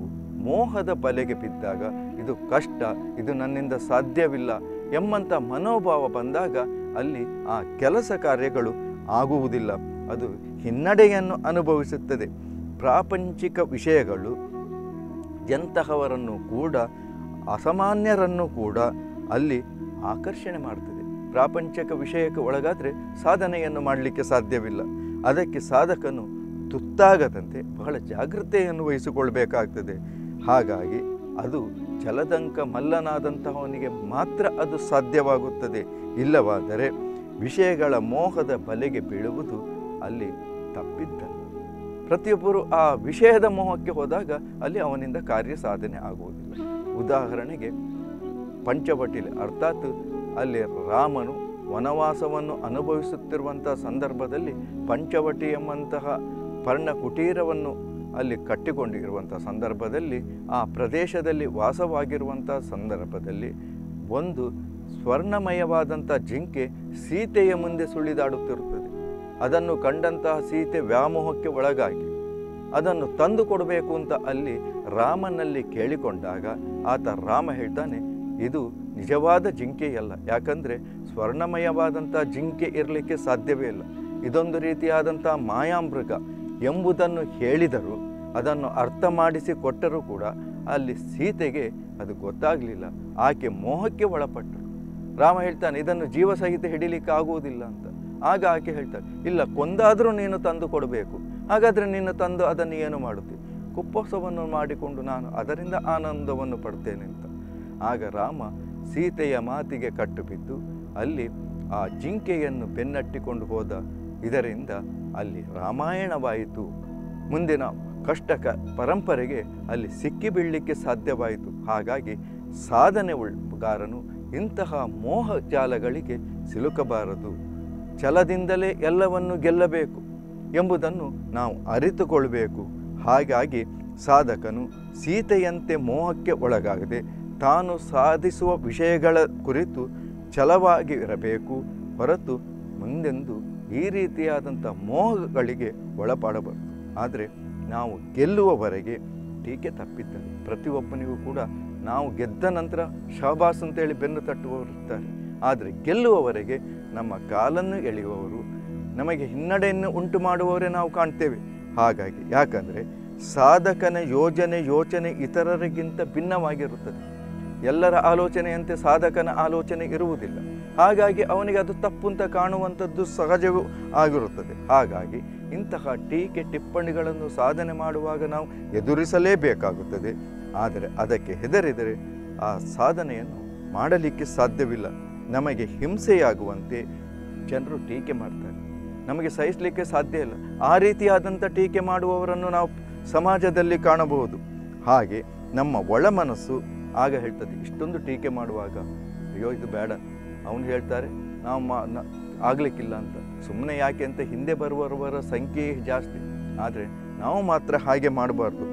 ಮೋಹದ ಬಲೆಗೆ ಬಿದ್ದಾಗ ಇದು ಕಷ್ಟ ಇದು ನನ್ನಿಂದ ಸಾಧ್ಯವಿಲ್ಲ ಎಂಬಂಥ ಮನೋಭಾವ ಬಂದಾಗ ಅಲ್ಲಿ ಆ ಕೆಲಸ ಕಾರ್ಯಗಳು ಆಗುವುದಿಲ್ಲ ಅದು ಹಿನ್ನಡೆಯನ್ನು ಅನುಭವಿಸುತ್ತದೆ ಪ್ರಾಪಂಚಿಕ ವಿಷಯಗಳು ಎಂತಹವರನ್ನು ಕೂಡ ಅಸಾಮಾನ್ಯರನ್ನು ಕೂಡ ಅಲ್ಲಿ ಆಕರ್ಷಣೆ ಮಾಡ್ತದೆ ಪ್ರಾಪಂಚಿಕ ವಿಷಯಕ್ಕೆ ಒಳಗಾದರೆ ಸಾಧನೆಯನ್ನು ಮಾಡಲಿಕ್ಕೆ ಸಾಧ್ಯವಿಲ್ಲ ಅದಕ್ಕೆ ಸಾಧಕನು ತುತ್ತಾಗದಂತೆ ಬಹಳ ಜಾಗ್ರತೆಯನ್ನು ವಹಿಸಿಕೊಳ್ಬೇಕಾಗ್ತದೆ ಹಾಗಾಗಿ ಅದು ಜಲದಂಕ ಮಲ್ಲನಾದಂತಹವನಿಗೆ ಮಾತ್ರ ಅದು ಸಾಧ್ಯವಾಗುತ್ತದೆ ಇಲ್ಲವಾದರೆ ವಿಷಯಗಳ ಮೋಹದ ಬಲೆಗೆ ಬೀಳುವುದು ಅಲ್ಲಿ ತಪ್ಪಿದ್ದಲ್ಲ ಪ್ರತಿಯೊಬ್ಬರು ಆ ವಿಷಯದ ಮೋಹಕ್ಕೆ ಹೋದಾಗ ಅಲ್ಲಿ ಅವನಿಂದ ಕಾರ್ಯ ಸಾಧನೆ ಆಗುವುದಿಲ್ಲ ಉದಾಹರಣೆಗೆ ಪಂಚವಟಿಲಿ ಅರ್ಥಾತ್ ಅಲ್ಲಿ ರಾಮನು ವನವಾಸವನ್ನು ಅನುಭವಿಸುತ್ತಿರುವಂತಹ ಸಂದರ್ಭದಲ್ಲಿ ಪಂಚವಟಿ ಎಂಬಂತಹ ಪರ್ಣ ಕುಟೀರವನ್ನು ಅಲ್ಲಿ ಕಟ್ಟಿಕೊಂಡಿರುವಂಥ ಸಂದರ್ಭದಲ್ಲಿ ಆ ಪ್ರದೇಶದಲ್ಲಿ ವಾಸವಾಗಿರುವಂಥ ಸಂದರ್ಭದಲ್ಲಿ ಒಂದು ಸ್ವರ್ಣಮಯವಾದಂಥ ಜಿಂಕೆ ಸೀತೆಯ ಮುಂದೆ ಸುಳಿದಾಡುತ್ತಿರುತ್ತದೆ ಅದನ್ನು ಕಂಡಂತಹ ಸೀತೆ ವ್ಯಾಮೋಹಕ್ಕೆ ಒಳಗಾಗಿ ಅದನ್ನು ತಂದು ಕೊಡಬೇಕು ಅಂತ ಅಲ್ಲಿ ರಾಮನಲ್ಲಿ ಕೇಳಿಕೊಂಡಾಗ ಆತ ರಾಮ ಹೇಳ್ತಾನೆ ಇದು ನಿಜವಾದ ಜಿಂಕೆಯಲ್ಲ ಯಾಕಂದರೆ ಸ್ವರ್ಣಮಯವಾದಂಥ ಜಿಂಕೆ ಇರಲಿಕ್ಕೆ ಸಾಧ್ಯವೇ ಇಲ್ಲ ಇದೊಂದು ರೀತಿಯಾದಂಥ ಮಾಯಾಮೃಗ ಎಂಬುದನ್ನು ಹೇಳಿದರು ಅದನ್ನು ಅರ್ಥ ಮಾಡಿಸಿ ಕೊಟ್ಟರೂ ಕೂಡ ಅಲ್ಲಿ ಸೀತೆಗೆ ಅದು ಗೊತ್ತಾಗಲಿಲ್ಲ ಆಕೆ ಮೋಹಕ್ಕೆ ಒಳಪಟ್ಟರು ರಾಮ ಹೇಳ್ತಾನೆ ಇದನ್ನು ಜೀವ ಸಹಿತ ಹಿಡಿಲಿಕ್ಕೆ ಆಗುವುದಿಲ್ಲ ಅಂತ ಆಗ ಆಕೆ ಹೇಳ್ತಾಳೆ ಇಲ್ಲ ಕೊಂದಾದರೂ ನೀನು ತಂದು ಕೊಡಬೇಕು ಹಾಗಾದರೆ ನೀನು ತಂದು ಅದನ್ನು ಏನು ಮಾಡುತ್ತೆ ಕುಪ್ಪಸವನ್ನು ಮಾಡಿಕೊಂಡು ನಾನು ಅದರಿಂದ ಆನಂದವನ್ನು ಪಡ್ತೇನೆ ಅಂತ ಆಗ ರಾಮ ಸೀತೆಯ ಮಾತಿಗೆ ಕಟ್ಟು ಬಿದ್ದು ಅಲ್ಲಿ ಆ ಜಿಂಕೆಯನ್ನು ಬೆನ್ನಟ್ಟಿಕೊಂಡು ಹೋದ ಇದರಿಂದ ಅಲ್ಲಿ ರಾಮಾಯಣವಾಯಿತು ಮುಂದಿನ ಕಷ್ಟಕ ಪರಂಪರೆಗೆ ಅಲ್ಲಿ ಸಿಕ್ಕಿ ಬೀಳಲಿಕ್ಕೆ ಸಾಧ್ಯವಾಯಿತು ಹಾಗಾಗಿ ಸಾಧನೆ ಉಳ್ಗಾರನು ಇಂತಹ ಮೋಹ ಜಾಲಗಳಿಗೆ ಸಿಲುಕಬಾರದು ಛಲದಿಂದಲೇ ಎಲ್ಲವನ್ನು ಗೆಲ್ಲಬೇಕು ಎಂಬುದನ್ನು ನಾವು ಅರಿತುಕೊಳ್ಬೇಕು ಹಾಗಾಗಿ ಸಾಧಕನು ಸೀತೆಯಂತೆ ಮೋಹಕ್ಕೆ ಒಳಗಾಗದೆ ತಾನು ಸಾಧಿಸುವ ವಿಷಯಗಳ ಕುರಿತು ಛಲವಾಗಿ ಇರಬೇಕು ಹೊರತು ಮುಂದೆಂದು ಈ ರೀತಿಯಾದಂಥ ಮೋಹಗಳಿಗೆ ಒಳಪಡಬಾರದು ಆದರೆ ನಾವು ಗೆಲ್ಲುವವರೆಗೆ ಟೀಕೆ ತಪ್ಪಿದ್ದಲ್ಲಿ ಪ್ರತಿಯೊಬ್ಬನಿಗೂ ಕೂಡ ನಾವು ಗೆದ್ದ ನಂತರ ಶಹಬಾಸ್ ಅಂತೇಳಿ ಬೆನ್ನು ತಟ್ಟುವವರು ಇರ್ತಾರೆ ಆದರೆ ಗೆಲ್ಲುವವರೆಗೆ ನಮ್ಮ ಕಾಲನ್ನು ಎಳೆಯುವವರು ನಮಗೆ ಹಿನ್ನಡೆಯನ್ನು ಉಂಟು ಮಾಡುವವರೇ ನಾವು ಕಾಣ್ತೇವೆ ಹಾಗಾಗಿ ಯಾಕಂದರೆ ಸಾಧಕನ ಯೋಜನೆ ಯೋಚನೆ ಇತರರಿಗಿಂತ ಭಿನ್ನವಾಗಿರುತ್ತದೆ ಎಲ್ಲರ ಆಲೋಚನೆಯಂತೆ ಸಾಧಕನ ಆಲೋಚನೆ ಇರುವುದಿಲ್ಲ ಹಾಗಾಗಿ ಅವನಿಗೆ ಅದು ತಪ್ಪು ಅಂತ ಕಾಣುವಂಥದ್ದು ಸಹಜವೂ ಆಗಿರುತ್ತದೆ ಹಾಗಾಗಿ ಇಂತಹ ಟೀಕೆ ಟಿಪ್ಪಣಿಗಳನ್ನು ಸಾಧನೆ ಮಾಡುವಾಗ ನಾವು ಎದುರಿಸಲೇಬೇಕಾಗುತ್ತದೆ ಆದರೆ ಅದಕ್ಕೆ ಹೆದರಿದರೆ ಆ ಸಾಧನೆಯನ್ನು ಮಾಡಲಿಕ್ಕೆ ಸಾಧ್ಯವಿಲ್ಲ ನಮಗೆ ಹಿಂಸೆಯಾಗುವಂತೆ ಜನರು ಟೀಕೆ ಮಾಡ್ತಾರೆ ನಮಗೆ ಸಹಿಸಲಿಕ್ಕೆ ಸಾಧ್ಯ ಇಲ್ಲ ಆ ರೀತಿಯಾದಂಥ ಟೀಕೆ ಮಾಡುವವರನ್ನು ನಾವು ಸಮಾಜದಲ್ಲಿ ಕಾಣಬಹುದು ಹಾಗೆ ನಮ್ಮ ಒಳ ಮನಸ್ಸು ಆಗ ಹೇಳ್ತದೆ ಇಷ್ಟೊಂದು ಟೀಕೆ ಮಾಡುವಾಗ ಅಯ್ಯೋ ಇದು ಬೇಡ ಅವನು ಹೇಳ್ತಾರೆ ನಾವು ಮಾ ನ- ಆಗ್ಲಿಕ್ಕಿಲ್ಲ ಅಂತ ಸುಮ್ಮನೆ ಯಾಕೆ ಅಂತ ಹಿಂದೆ ಬರುವವರ ಸಂಖ್ಯೆ ಜಾಸ್ತಿ ಆದರೆ ನಾವು ಮಾತ್ರ ಹಾಗೆ ಮಾಡಬಾರ್ದು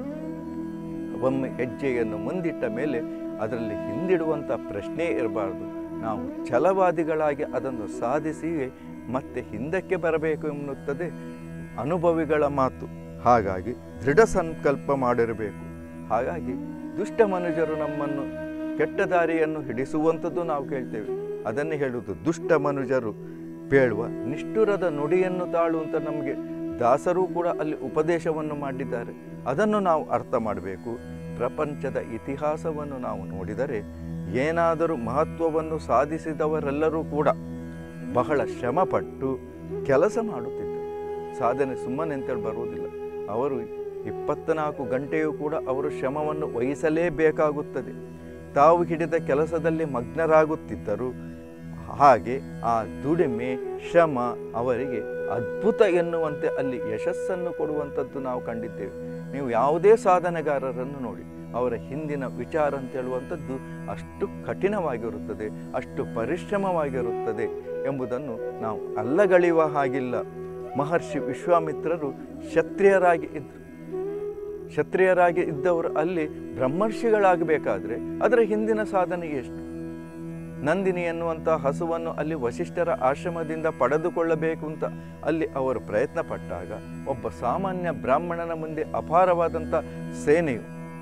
ಒಮ್ಮೆ ಹೆಜ್ಜೆಯನ್ನು ಮುಂದಿಟ್ಟ ಮೇಲೆ ಅದರಲ್ಲಿ ಹಿಂದಿಡುವಂಥ ಪ್ರಶ್ನೆ ಇರಬಾರ್ದು ನಾವು ಛಲವಾದಿಗಳಾಗಿ ಅದನ್ನು ಸಾಧಿಸಿ ಮತ್ತೆ ಹಿಂದಕ್ಕೆ ಬರಬೇಕು ಎನ್ನುತ್ತದೆ ಅನುಭವಿಗಳ ಮಾತು ಹಾಗಾಗಿ ದೃಢ ಸಂಕಲ್ಪ ಮಾಡಿರಬೇಕು ಹಾಗಾಗಿ ದುಷ್ಟ ಮನುಜರು ನಮ್ಮನ್ನು ಕೆಟ್ಟ ದಾರಿಯನ್ನು ಹಿಡಿಸುವಂಥದ್ದು ನಾವು ಕೇಳ್ತೇವೆ ಅದನ್ನೇ ಹೇಳುವುದು ದುಷ್ಟ ಮನುಜರು ಪೇಳುವ ನಿಷ್ಠುರದ ನುಡಿಯನ್ನು ತಾಳು ಅಂತ ನಮಗೆ ದಾಸರು ಕೂಡ ಅಲ್ಲಿ ಉಪದೇಶವನ್ನು ಮಾಡಿದ್ದಾರೆ ಅದನ್ನು ನಾವು ಅರ್ಥ ಮಾಡಬೇಕು ಪ್ರಪಂಚದ ಇತಿಹಾಸವನ್ನು ನಾವು ನೋಡಿದರೆ ಏನಾದರೂ ಮಹತ್ವವನ್ನು ಸಾಧಿಸಿದವರೆಲ್ಲರೂ ಕೂಡ ಬಹಳ ಶ್ರಮಪಟ್ಟು ಕೆಲಸ ಮಾಡುತ್ತಿದ್ದರು ಸಾಧನೆ ಸುಮ್ಮನೆ ಅಂತೇಳಿ ಬರುವುದಿಲ್ಲ ಅವರು ಇಪ್ಪತ್ನಾಲ್ಕು ಗಂಟೆಯೂ ಕೂಡ ಅವರು ಶ್ರಮವನ್ನು ವಹಿಸಲೇಬೇಕಾಗುತ್ತದೆ ತಾವು ಹಿಡಿದ ಕೆಲಸದಲ್ಲಿ ಮಗ್ನರಾಗುತ್ತಿದ್ದರು ಹಾಗೆ ಆ ದುಡಿಮೆ ಶ್ರಮ ಅವರಿಗೆ ಅದ್ಭುತ ಎನ್ನುವಂತೆ ಅಲ್ಲಿ ಯಶಸ್ಸನ್ನು ಕೊಡುವಂಥದ್ದು ನಾವು ಕಂಡಿದ್ದೇವೆ ನೀವು ಯಾವುದೇ ಸಾಧನೆಗಾರರನ್ನು ನೋಡಿ ಅವರ ಹಿಂದಿನ ವಿಚಾರ ಅಂತ ಹೇಳುವಂಥದ್ದು ಅಷ್ಟು ಕಠಿಣವಾಗಿರುತ್ತದೆ ಅಷ್ಟು ಪರಿಶ್ರಮವಾಗಿರುತ್ತದೆ ಎಂಬುದನ್ನು ನಾವು ಅಲ್ಲಗಳೆಯುವ ಹಾಗಿಲ್ಲ ಮಹರ್ಷಿ ವಿಶ್ವಾಮಿತ್ರರು ಕ್ಷತ್ರಿಯರಾಗಿ ಇದ್ದರು ಕ್ಷತ್ರಿಯರಾಗಿ ಇದ್ದವರು ಅಲ್ಲಿ ಬ್ರಹ್ಮರ್ಷಿಗಳಾಗಬೇಕಾದ್ರೆ ಅದರ ಹಿಂದಿನ ಸಾಧನೆ ಎಷ್ಟು ನಂದಿನಿ ಎನ್ನುವಂಥ ಹಸುವನ್ನು ಅಲ್ಲಿ ವಶಿಷ್ಠರ ಆಶ್ರಮದಿಂದ ಪಡೆದುಕೊಳ್ಳಬೇಕು ಅಂತ ಅಲ್ಲಿ ಅವರು ಪ್ರಯತ್ನ ಪಟ್ಟಾಗ ಒಬ್ಬ ಸಾಮಾನ್ಯ ಬ್ರಾಹ್ಮಣನ ಮುಂದೆ ಅಪಾರವಾದಂಥ ಸೇನೆಯು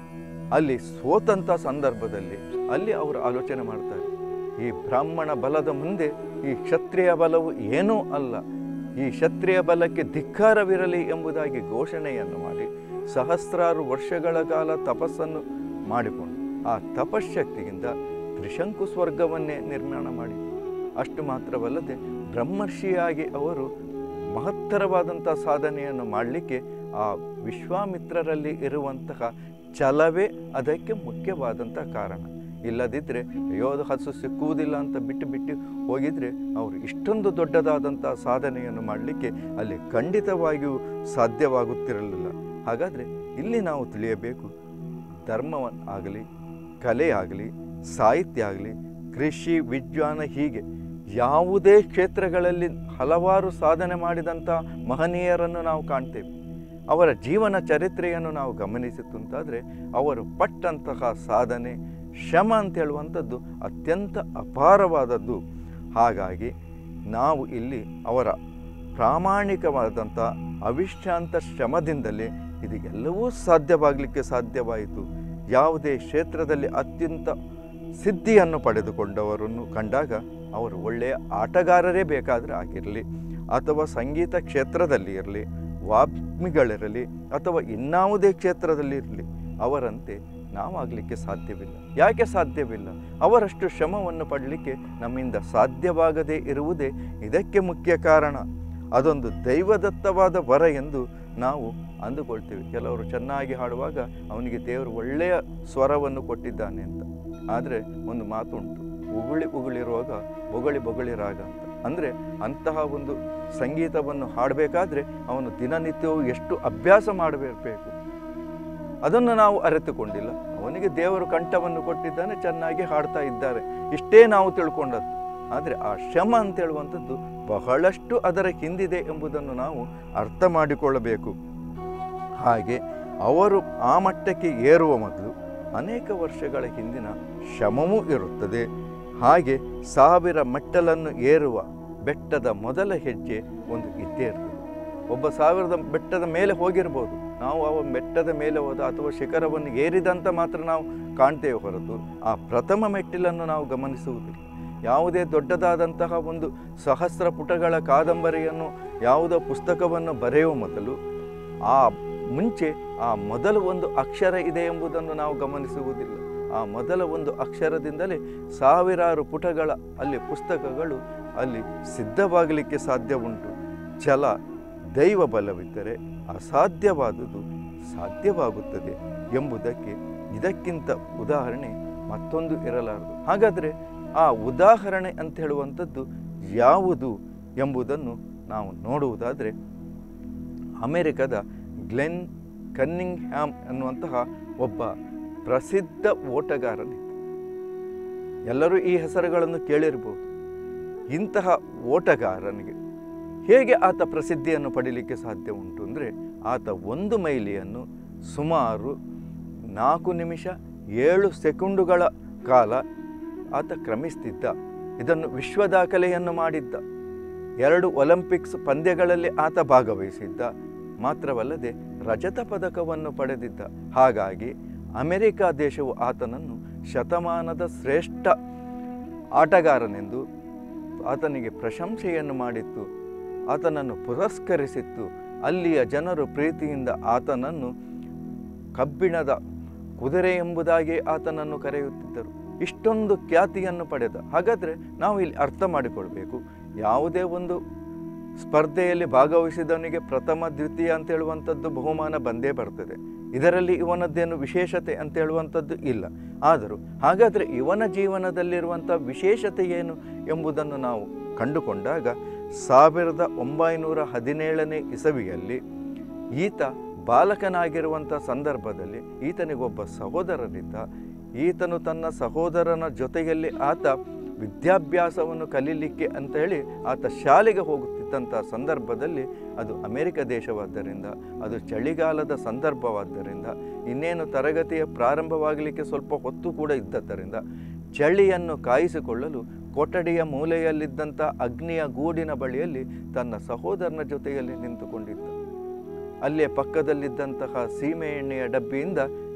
ಅಲ್ಲಿ ಸೋತಂಥ ಸಂದರ್ಭದಲ್ಲಿ ಅಲ್ಲಿ ಅವರು ಆಲೋಚನೆ ಮಾಡ್ತಾರೆ ಈ ಬ್ರಾಹ್ಮಣ ಬಲದ ಮುಂದೆ ಈ ಕ್ಷತ್ರಿಯ ಬಲವು ಏನೂ ಅಲ್ಲ ಈ ಕ್ಷತ್ರಿಯ ಬಲಕ್ಕೆ ಧಿಕ್ಕಾರವಿರಲಿ ಎಂಬುದಾಗಿ ಘೋಷಣೆಯನ್ನು ಮಾಡಿ ಸಹಸ್ರಾರು ವರ್ಷಗಳ ಕಾಲ ತಪಸ್ಸನ್ನು ಮಾಡಿಕೊಂಡು ಆ ತಪಶ್ಶಕ್ತಿಯಿಂದ ತ್ರಿಶಂಕು ಸ್ವರ್ಗವನ್ನೇ ನಿರ್ಮಾಣ ಮಾಡಿ ಅಷ್ಟು ಮಾತ್ರವಲ್ಲದೆ ಬ್ರಹ್ಮರ್ಷಿಯಾಗಿ ಅವರು ಮಹತ್ತರವಾದಂಥ ಸಾಧನೆಯನ್ನು ಮಾಡಲಿಕ್ಕೆ ಆ ವಿಶ್ವಾಮಿತ್ರರಲ್ಲಿ ಇರುವಂತಹ ಛಲವೇ ಅದಕ್ಕೆ ಮುಖ್ಯವಾದಂಥ ಕಾರಣ ಇಲ್ಲದಿದ್ದರೆ ಅಯ್ಯೋ ಅದು ಹಸು ಸಿಕ್ಕುವುದಿಲ್ಲ ಅಂತ ಬಿಟ್ಟು ಬಿಟ್ಟು ಹೋಗಿದರೆ ಅವರು ಇಷ್ಟೊಂದು ದೊಡ್ಡದಾದಂಥ ಸಾಧನೆಯನ್ನು ಮಾಡಲಿಕ್ಕೆ ಅಲ್ಲಿ ಖಂಡಿತವಾಗಿಯೂ ಸಾಧ್ಯವಾಗುತ್ತಿರಲಿಲ್ಲ ಹಾಗಾದರೆ ಇಲ್ಲಿ ನಾವು ತಿಳಿಯಬೇಕು ಧರ್ಮವನ್ನಾಗಲಿ ಕಲೆ ಆಗಲಿ ಸಾಹಿತ್ಯ ಆಗಲಿ ಕೃಷಿ ವಿಜ್ಞಾನ ಹೀಗೆ ಯಾವುದೇ ಕ್ಷೇತ್ರಗಳಲ್ಲಿ ಹಲವಾರು ಸಾಧನೆ ಮಾಡಿದಂಥ ಮಹನೀಯರನ್ನು ನಾವು ಕಾಣ್ತೇವೆ ಅವರ ಜೀವನ ಚರಿತ್ರೆಯನ್ನು ನಾವು ಗಮನಿಸುತ್ತಂತಾದರೆ ಅವರು ಪಟ್ಟಂತಹ ಸಾಧನೆ ಶ್ರಮ ಅಂತ ಹೇಳುವಂಥದ್ದು ಅತ್ಯಂತ ಅಪಾರವಾದದ್ದು ಹಾಗಾಗಿ ನಾವು ಇಲ್ಲಿ ಅವರ ಪ್ರಾಮಾಣಿಕವಾದಂಥ ಅವಿಶ್ರಾಂತ ಶ್ರಮದಿಂದಲೇ ಇದು ಎಲ್ಲವೂ ಸಾಧ್ಯವಾಗಲಿಕ್ಕೆ ಸಾಧ್ಯವಾಯಿತು ಯಾವುದೇ ಕ್ಷೇತ್ರದಲ್ಲಿ ಅತ್ಯಂತ ಸಿದ್ಧಿಯನ್ನು ಪಡೆದುಕೊಂಡವರನ್ನು ಕಂಡಾಗ ಅವರು ಒಳ್ಳೆಯ ಆಟಗಾರರೇ ಬೇಕಾದರೆ ಆಗಿರಲಿ ಅಥವಾ ಸಂಗೀತ ಕ್ಷೇತ್ರದಲ್ಲಿ ಇರಲಿ ವಾಗ್ಮಿಗಳಿರಲಿ ಅಥವಾ ಇನ್ನಾವುದೇ ಕ್ಷೇತ್ರದಲ್ಲಿ ಇರಲಿ ಅವರಂತೆ ನಾವಾಗಲಿಕ್ಕೆ ಸಾಧ್ಯವಿಲ್ಲ ಯಾಕೆ ಸಾಧ್ಯವಿಲ್ಲ ಅವರಷ್ಟು ಶ್ರಮವನ್ನು ಪಡಲಿಕ್ಕೆ ನಮ್ಮಿಂದ ಸಾಧ್ಯವಾಗದೇ ಇರುವುದೇ ಇದಕ್ಕೆ ಮುಖ್ಯ ಕಾರಣ ಅದೊಂದು ದೈವದತ್ತವಾದ ವರ ಎಂದು ನಾವು ಅಂದುಕೊಳ್ತೇವೆ ಕೆಲವರು ಚೆನ್ನಾಗಿ ಹಾಡುವಾಗ ಅವನಿಗೆ ದೇವರು ಒಳ್ಳೆಯ ಸ್ವರವನ್ನು ಕೊಟ್ಟಿದ್ದಾನೆ ಅಂತ ಆದರೆ ಒಂದು ಮಾತು ಉಂಟು ಉಗುಳಿ ಉಗುಳಿರುವಾಗ ಬೊಗಳಿ ಬೊಗಳಿ ರಾಗ ಅಂತ ಅಂದರೆ ಅಂತಹ ಒಂದು ಸಂಗೀತವನ್ನು ಹಾಡಬೇಕಾದ್ರೆ ಅವನು ದಿನನಿತ್ಯವೂ ಎಷ್ಟು ಅಭ್ಯಾಸ ಮಾಡಬೇಕು ಅದನ್ನು ನಾವು ಅರಿತುಕೊಂಡಿಲ್ಲ ಅವನಿಗೆ ದೇವರು ಕಂಠವನ್ನು ಕೊಟ್ಟಿದ್ದಾನೆ ಚೆನ್ನಾಗಿ ಹಾಡ್ತಾ ಇದ್ದಾರೆ ಇಷ್ಟೇ ನಾವು ತಿಳ್ಕೊಂಡದ್ದು ಆದರೆ ಆ ಶ್ರಮ ಅಂತ ಹೇಳುವಂಥದ್ದು ಬಹಳಷ್ಟು ಅದರ ಹಿಂದಿದೆ ಎಂಬುದನ್ನು ನಾವು ಅರ್ಥ ಮಾಡಿಕೊಳ್ಳಬೇಕು ಹಾಗೆ ಅವರು ಆ ಮಟ್ಟಕ್ಕೆ ಏರುವ ಮೊದಲು ಅನೇಕ ವರ್ಷಗಳ ಹಿಂದಿನ ಶ್ರಮವೂ ಇರುತ್ತದೆ ಹಾಗೆ ಸಾವಿರ ಮೆಟ್ಟಲನ್ನು ಏರುವ ಬೆಟ್ಟದ ಮೊದಲ ಹೆಜ್ಜೆ ಒಂದು ಇದ್ದೇ ಇರ್ತದೆ ಒಬ್ಬ ಸಾವಿರದ ಬೆಟ್ಟದ ಮೇಲೆ ಹೋಗಿರ್ಬೋದು ನಾವು ಅವ ಬೆಟ್ಟದ ಮೇಲೆ ಹೋದ ಅಥವಾ ಶಿಖರವನ್ನು ಏರಿದಂತ ಮಾತ್ರ ನಾವು ಕಾಣ್ತೇವೆ ಹೊರತು ಆ ಪ್ರಥಮ ಮೆಟ್ಟಿಲನ್ನು ನಾವು ಗಮನಿಸುವುದಿಲ್ಲ ಯಾವುದೇ ದೊಡ್ಡದಾದಂತಹ ಒಂದು ಸಹಸ್ರ ಪುಟಗಳ ಕಾದಂಬರಿಯನ್ನು ಯಾವುದೋ ಪುಸ್ತಕವನ್ನು ಬರೆಯುವ ಮೊದಲು ಆ ಮುಂಚೆ ಆ ಮೊದಲ ಒಂದು ಅಕ್ಷರ ಇದೆ ಎಂಬುದನ್ನು ನಾವು ಗಮನಿಸುವುದಿಲ್ಲ ಆ ಮೊದಲ ಒಂದು ಅಕ್ಷರದಿಂದಲೇ ಸಾವಿರಾರು ಪುಟಗಳ ಅಲ್ಲಿ ಪುಸ್ತಕಗಳು ಅಲ್ಲಿ ಸಿದ್ಧವಾಗಲಿಕ್ಕೆ ಸಾಧ್ಯ ಉಂಟು ಛಲ ದೈವ ಬಲವಿದ್ದರೆ ಅಸಾಧ್ಯವಾದುದು ಸಾಧ್ಯವಾಗುತ್ತದೆ ಎಂಬುದಕ್ಕೆ ಇದಕ್ಕಿಂತ ಉದಾಹರಣೆ ಮತ್ತೊಂದು ಇರಲಾರದು ಹಾಗಾದರೆ ಆ ಉದಾಹರಣೆ ಅಂತ ಹೇಳುವಂಥದ್ದು ಯಾವುದು ಎಂಬುದನ್ನು ನಾವು ನೋಡುವುದಾದರೆ ಅಮೆರಿಕದ ಗ್ಲೆನ್ ಕನ್ನಿಂಗ್ ಹ್ಯಾಮ್ ಅನ್ನುವಂತಹ ಒಬ್ಬ ಪ್ರಸಿದ್ಧ ಓಟಗಾರನಿದ್ದ ಎಲ್ಲರೂ ಈ ಹೆಸರುಗಳನ್ನು ಕೇಳಿರ್ಬೋದು ಇಂತಹ ಓಟಗಾರನಿಗೆ ಹೇಗೆ ಆತ ಪ್ರಸಿದ್ಧಿಯನ್ನು ಪಡೀಲಿಕ್ಕೆ ಸಾಧ್ಯ ಉಂಟು ಅಂದರೆ ಆತ ಒಂದು ಮೈಲಿಯನ್ನು ಸುಮಾರು ನಾಲ್ಕು ನಿಮಿಷ ಏಳು ಸೆಕೆಂಡುಗಳ ಕಾಲ ಆತ ಕ್ರಮಿಸ್ತಿದ್ದ ಇದನ್ನು ವಿಶ್ವ ದಾಖಲೆಯನ್ನು ಮಾಡಿದ್ದ ಎರಡು ಒಲಿಂಪಿಕ್ಸ್ ಪಂದ್ಯಗಳಲ್ಲಿ ಆತ ಭಾಗವಹಿಸಿದ್ದ ಮಾತ್ರವಲ್ಲದೆ ರಜತ ಪದಕವನ್ನು ಪಡೆದಿದ್ದ ಹಾಗಾಗಿ ಅಮೆರಿಕ ದೇಶವು ಆತನನ್ನು ಶತಮಾನದ ಶ್ರೇಷ್ಠ ಆಟಗಾರನೆಂದು ಆತನಿಗೆ ಪ್ರಶಂಸೆಯನ್ನು ಮಾಡಿತ್ತು ಆತನನ್ನು ಪುರಸ್ಕರಿಸಿತ್ತು ಅಲ್ಲಿಯ ಜನರು ಪ್ರೀತಿಯಿಂದ ಆತನನ್ನು ಕಬ್ಬಿಣದ ಕುದುರೆ ಎಂಬುದಾಗಿ ಆತನನ್ನು ಕರೆಯುತ್ತಿದ್ದರು ಇಷ್ಟೊಂದು ಖ್ಯಾತಿಯನ್ನು ಪಡೆದ ಹಾಗಾದರೆ ನಾವು ಇಲ್ಲಿ ಅರ್ಥ ಮಾಡಿಕೊಳ್ಬೇಕು ಯಾವುದೇ ಒಂದು ಸ್ಪರ್ಧೆಯಲ್ಲಿ ಭಾಗವಹಿಸಿದವನಿಗೆ ಪ್ರಥಮ ದ್ವಿತೀಯ ಅಂತ ಹೇಳುವಂಥದ್ದು ಬಹುಮಾನ ಬಂದೇ ಬರ್ತದೆ ಇದರಲ್ಲಿ ಇವನದ್ದೇನು ವಿಶೇಷತೆ ಅಂತ ಹೇಳುವಂಥದ್ದು ಇಲ್ಲ ಆದರೂ ಹಾಗಾದರೆ ಇವನ ಜೀವನದಲ್ಲಿರುವಂಥ ವಿಶೇಷತೆ ಏನು ಎಂಬುದನ್ನು ನಾವು ಕಂಡುಕೊಂಡಾಗ ಸಾವಿರದ ಒಂಬೈನೂರ ಹದಿನೇಳನೇ ಇಸವಿಯಲ್ಲಿ ಈತ ಬಾಲಕನಾಗಿರುವಂಥ ಸಂದರ್ಭದಲ್ಲಿ ಈತನಿಗೊಬ್ಬ ಸಹೋದರನಿದ್ದ ಈತನು ತನ್ನ ಸಹೋದರನ ಜೊತೆಯಲ್ಲಿ ಆತ ವಿದ್ಯಾಭ್ಯಾಸವನ್ನು ಕಲೀಲಿಕ್ಕೆ ಅಂತ ಹೇಳಿ ಆತ ಶಾಲೆಗೆ ಹೋಗುತ್ತಿದ್ದಂಥ ಸಂದರ್ಭದಲ್ಲಿ ಅದು ಅಮೆರಿಕ ದೇಶವಾದ್ದರಿಂದ ಅದು ಚಳಿಗಾಲದ ಸಂದರ್ಭವಾದ್ದರಿಂದ ಇನ್ನೇನು ತರಗತಿಯ ಪ್ರಾರಂಭವಾಗಲಿಕ್ಕೆ ಸ್ವಲ್ಪ ಹೊತ್ತು ಕೂಡ ಇದ್ದದ್ದರಿಂದ ಚಳಿಯನ್ನು ಕಾಯಿಸಿಕೊಳ್ಳಲು ಕೊಠಡಿಯ ಮೂಲೆಯಲ್ಲಿದ್ದಂಥ ಅಗ್ನಿಯ ಗೂಡಿನ ಬಳಿಯಲ್ಲಿ ತನ್ನ ಸಹೋದರನ ಜೊತೆಯಲ್ಲಿ ನಿಂತುಕೊಂಡಿದ್ದ ಅಲ್ಲೇ ಪಕ್ಕದಲ್ಲಿದ್ದಂತಹ ಸೀಮೆ ಎಣ್ಣೆಯ ಡಬ್ಬಿಯಿಂದ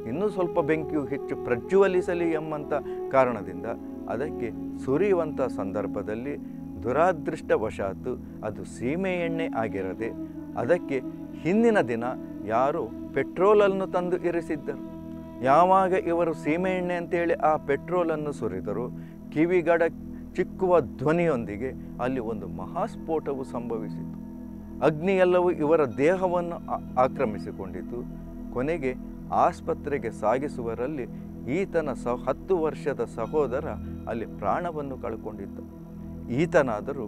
ಇನ್ನೂ ಸ್ವಲ್ಪ ಬೆಂಕಿಯು ಹೆಚ್ಚು ಪ್ರಜ್ವಲಿಸಲಿ ಎಂಬಂಥ ಕಾರಣದಿಂದ ಅದಕ್ಕೆ ಸುರಿಯುವಂಥ ಸಂದರ್ಭದಲ್ಲಿ ದುರಾದೃಷ್ಟವಶಾತ್ತು ಅದು ಸೀಮೆ ಎಣ್ಣೆ ಆಗಿರದೆ ಅದಕ್ಕೆ ಹಿಂದಿನ ದಿನ ಯಾರು ಪೆಟ್ರೋಲನ್ನು ತಂದು ಇರಿಸಿದ್ದರು ಯಾವಾಗ ಇವರು ಸೀಮೆ ಎಣ್ಣೆ ಅಂತೇಳಿ ಆ ಪೆಟ್ರೋಲನ್ನು ಸುರಿದರು ಕಿವಿಗಡ ಚಿಕ್ಕುವ ಧ್ವನಿಯೊಂದಿಗೆ ಅಲ್ಲಿ ಒಂದು ಮಹಾಸ್ಫೋಟವು ಸಂಭವಿಸಿತು ಅಗ್ನಿಯೆಲ್ಲವೂ ಇವರ ದೇಹವನ್ನು ಆ- ಆಕ್ರಮಿಸಿಕೊಂಡಿತು ಕೊನೆಗೆ ಆಸ್ಪತ್ರೆಗೆ ಸಾಗಿಸುವರಲ್ಲಿ ಈತನ ಸ ಹತ್ತು ವರ್ಷದ ಸಹೋದರ ಅಲ್ಲಿ ಪ್ರಾಣವನ್ನು ಕಳ್ಕೊಂಡಿದ್ದ ಈತನಾದರೂ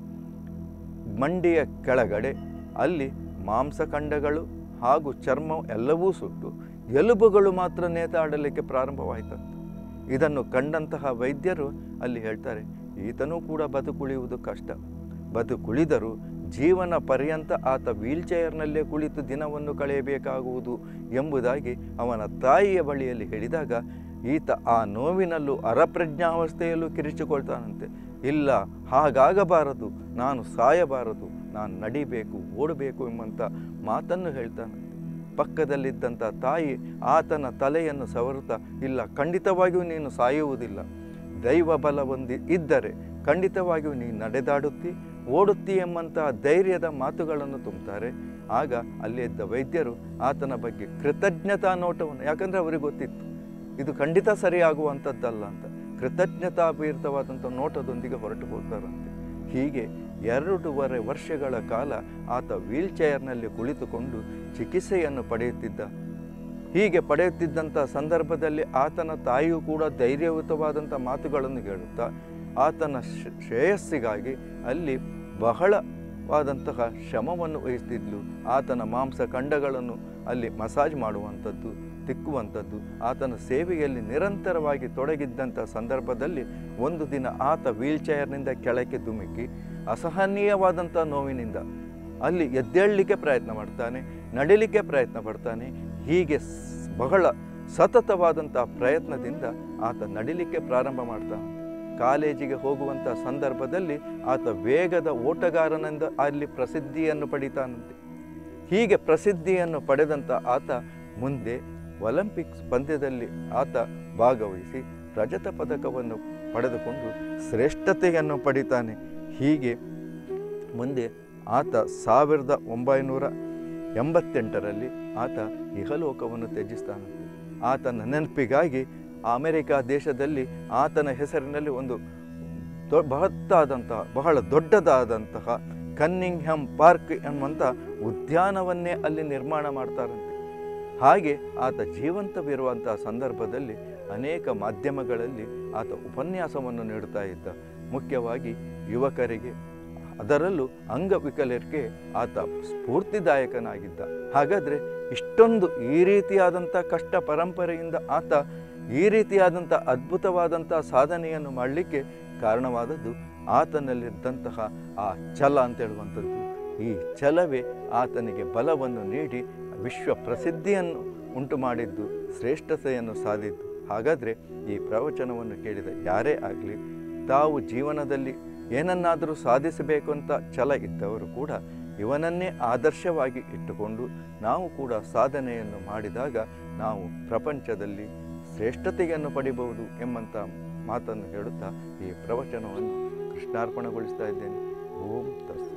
ಮಂಡಿಯ ಕೆಳಗಡೆ ಅಲ್ಲಿ ಮಾಂಸಖಂಡಗಳು ಹಾಗೂ ಚರ್ಮ ಎಲ್ಲವೂ ಸುಟ್ಟು ಎಲುಬುಗಳು ಮಾತ್ರ ನೇತಾಡಲಿಕ್ಕೆ ಪ್ರಾರಂಭವಾಯಿತಂತೆ ಇದನ್ನು ಕಂಡಂತಹ ವೈದ್ಯರು ಅಲ್ಲಿ ಹೇಳ್ತಾರೆ ಈತನೂ ಕೂಡ ಬದುಕುಳಿಯುವುದು ಕಷ್ಟ ಬದುಕುಳಿದರೂ ಜೀವನ ಪರ್ಯಂತ ಆತ ವೀಲ್ಚೇರ್ನಲ್ಲೇ ಕುಳಿತು ದಿನವನ್ನು ಕಳೆಯಬೇಕಾಗುವುದು ಎಂಬುದಾಗಿ ಅವನ ತಾಯಿಯ ಬಳಿಯಲ್ಲಿ ಹೇಳಿದಾಗ ಈತ ಆ ನೋವಿನಲ್ಲೂ ಅರಪ್ರಜ್ಞಾವಸ್ಥೆಯಲ್ಲೂ ಕಿರಿಚಿಕೊಳ್ತಾನಂತೆ ಇಲ್ಲ ಹಾಗಾಗಬಾರದು ನಾನು ಸಾಯಬಾರದು ನಾನು ನಡಿಬೇಕು ಓಡಬೇಕು ಎಂಬಂಥ ಮಾತನ್ನು ಹೇಳ್ತಾನಂತೆ ಪಕ್ಕದಲ್ಲಿದ್ದಂಥ ತಾಯಿ ಆತನ ತಲೆಯನ್ನು ಸವರುತ್ತಾ ಇಲ್ಲ ಖಂಡಿತವಾಗಿಯೂ ನೀನು ಸಾಯುವುದಿಲ್ಲ ದೈವ ಬಲ ಒಂದು ಇದ್ದರೆ ಖಂಡಿತವಾಗಿಯೂ ನೀನು ನಡೆದಾಡುತ್ತಿ ಓಡುತ್ತಿ ಎಂಬಂತಹ ಧೈರ್ಯದ ಮಾತುಗಳನ್ನು ತುಂಬ್ತಾರೆ ಆಗ ಅಲ್ಲಿದ್ದ ವೈದ್ಯರು ಆತನ ಬಗ್ಗೆ ಕೃತಜ್ಞತಾ ನೋಟವನ್ನು ಯಾಕಂದರೆ ಅವರಿಗೆ ಗೊತ್ತಿತ್ತು ಇದು ಖಂಡಿತ ಸರಿಯಾಗುವಂಥದ್ದಲ್ಲ ಅಂತ ಕೃತಜ್ಞತಾಪೀರಿತವಾದಂಥ ನೋಟದೊಂದಿಗೆ ಹೊರಟು ಹೋಗ್ತಾರಂತೆ ಹೀಗೆ ಎರಡೂವರೆ ವರ್ಷಗಳ ಕಾಲ ಆತ ವೀಲ್ ಚೇರ್ನಲ್ಲಿ ಕುಳಿತುಕೊಂಡು ಚಿಕಿತ್ಸೆಯನ್ನು ಪಡೆಯುತ್ತಿದ್ದ ಹೀಗೆ ಪಡೆಯುತ್ತಿದ್ದಂಥ ಸಂದರ್ಭದಲ್ಲಿ ಆತನ ತಾಯಿಯೂ ಕೂಡ ಧೈರ್ಯಯುತವಾದಂಥ ಮಾತುಗಳನ್ನು ಹೇಳುತ್ತಾ ಆತನ ಶ್ರ- ಶ್ರೇಯಸ್ಸಿಗಾಗಿ ಅಲ್ಲಿ ಬಹಳವಾದಂತಹ ಶ್ರಮವನ್ನು ವಹಿಸ್ತಿದ್ಲು ಆತನ ಮಾಂಸ ಖಂಡಗಳನ್ನು ಅಲ್ಲಿ ಮಸಾಜ್ ಮಾಡುವಂಥದ್ದು ತಿಕ್ಕುವಂಥದ್ದು ಆತನ ಸೇವೆಯಲ್ಲಿ ನಿರಂತರವಾಗಿ ತೊಡಗಿದ್ದಂಥ ಸಂದರ್ಭದಲ್ಲಿ ಒಂದು ದಿನ ಆತ ವೀಲ್ ಚೇರ್ನಿಂದ ಕೆಳಕ್ಕೆ ಧುಮುಕಿ ಅಸಹನೀಯವಾದಂಥ ನೋವಿನಿಂದ ಅಲ್ಲಿ ಎದ್ದೇಳಲಿಕ್ಕೆ ಪ್ರಯತ್ನ ಮಾಡ್ತಾನೆ ನಡಿಲಿಕ್ಕೆ ಪ್ರಯತ್ನ ಪಡ್ತಾನೆ ಹೀಗೆ ಸ್- ಬಹಳ ಸತತವಾದಂಥ ಪ್ರಯತ್ನದಿಂದ ಆತ ನಡಿಲಿಕ್ಕೆ ಪ್ರಾರಂಭ ಮಾಡ್ತಾನೆ ಕಾಲೇಜಿಗೆ ಹೋಗುವಂಥ ಸಂದರ್ಭದಲ್ಲಿ ಆತ ವೇಗದ ಓಟಗಾರನಿಂದ ಅಲ್ಲಿ ಪ್ರಸಿದ್ಧಿಯನ್ನು ಪಡಿತಾನಂತೆ ಹೀಗೆ ಪ್ರಸಿದ್ಧಿಯನ್ನು ಪಡೆದಂಥ ಆತ ಮುಂದೆ ಒಲಿಂಪಿಕ್ಸ್ ಪಂದ್ಯದಲ್ಲಿ ಆತ ಭಾಗವಹಿಸಿ ರಜತ ಪದಕವನ್ನು ಪಡೆದುಕೊಂಡು ಶ್ರೇಷ್ಠತೆಯನ್ನು ಪಡಿತಾನೆ ಹೀಗೆ ಮುಂದೆ ಆತ ಸಾವಿರದ ಒಂಬೈನೂರ ಎಂಬತ್ತೆಂಟರಲ್ಲಿ ಆತ ಇಹಲೋಕವನ್ನು ತ್ಯಜಿಸ್ತಾನಂತೆ ಆತನ ನೆನಪಿಗಾಗಿ ಅಮೆರಿಕ ದೇಶದಲ್ಲಿ ಆತನ ಹೆಸರಿನಲ್ಲಿ ಒಂದು ದೊ ಬೃಹತ್ತಾದಂತಹ ಬಹಳ ದೊಡ್ಡದಾದಂತಹ ಕನ್ನಿಂಗ್ ಹ್ಯಾಮ್ ಪಾರ್ಕ್ ಎನ್ನುವಂಥ ಉದ್ಯಾನವನ್ನೇ ಅಲ್ಲಿ ನಿರ್ಮಾಣ ಮಾಡ್ತಾರಂತೆ ಹಾಗೆ ಆತ ಜೀವಂತವಿರುವಂತಹ ಸಂದರ್ಭದಲ್ಲಿ ಅನೇಕ ಮಾಧ್ಯಮಗಳಲ್ಲಿ ಆತ ಉಪನ್ಯಾಸವನ್ನು ನೀಡುತ್ತಾ ಇದ್ದ ಮುಖ್ಯವಾಗಿ ಯುವಕರಿಗೆ ಅದರಲ್ಲೂ ಅಂಗವಿಕಲರಿಗೆ ಆತ ಸ್ಫೂರ್ತಿದಾಯಕನಾಗಿದ್ದ ಹಾಗಾದರೆ ಇಷ್ಟೊಂದು ಈ ರೀತಿಯಾದಂಥ ಕಷ್ಟ ಪರಂಪರೆಯಿಂದ ಆತ ಈ ರೀತಿಯಾದಂಥ ಅದ್ಭುತವಾದಂಥ ಸಾಧನೆಯನ್ನು ಮಾಡಲಿಕ್ಕೆ ಕಾರಣವಾದದ್ದು ಆತನಲ್ಲಿದ್ದಂತಹ ಆ ಛಲ ಅಂತ ಹೇಳುವಂಥದ್ದು ಈ ಛಲವೇ ಆತನಿಗೆ ಬಲವನ್ನು ನೀಡಿ ವಿಶ್ವ ಪ್ರಸಿದ್ಧಿಯನ್ನು ಉಂಟು ಮಾಡಿದ್ದು ಶ್ರೇಷ್ಠತೆಯನ್ನು ಸಾಧಿದ್ದು ಹಾಗಾದರೆ ಈ ಪ್ರವಚನವನ್ನು ಕೇಳಿದ ಯಾರೇ ಆಗಲಿ ತಾವು ಜೀವನದಲ್ಲಿ ಏನನ್ನಾದರೂ ಸಾಧಿಸಬೇಕು ಅಂತ ಛಲ ಇದ್ದವರು ಕೂಡ ಇವನನ್ನೇ ಆದರ್ಶವಾಗಿ ಇಟ್ಟುಕೊಂಡು ನಾವು ಕೂಡ ಸಾಧನೆಯನ್ನು ಮಾಡಿದಾಗ ನಾವು ಪ್ರಪಂಚದಲ್ಲಿ ಶ್ರೇಷ್ಠತೆಯನ್ನು ಪಡಿಬಹುದು ಎಂಬಂಥ ಮಾತನ್ನು ಹೇಳುತ್ತಾ ಈ ಪ್ರವಚನವನ್ನು ಕೃಷ್ಣಾರ್ಪಣೆಗೊಳಿಸ್ತಾ ಇದ್ದೇನೆ ಓಂ ತಸ್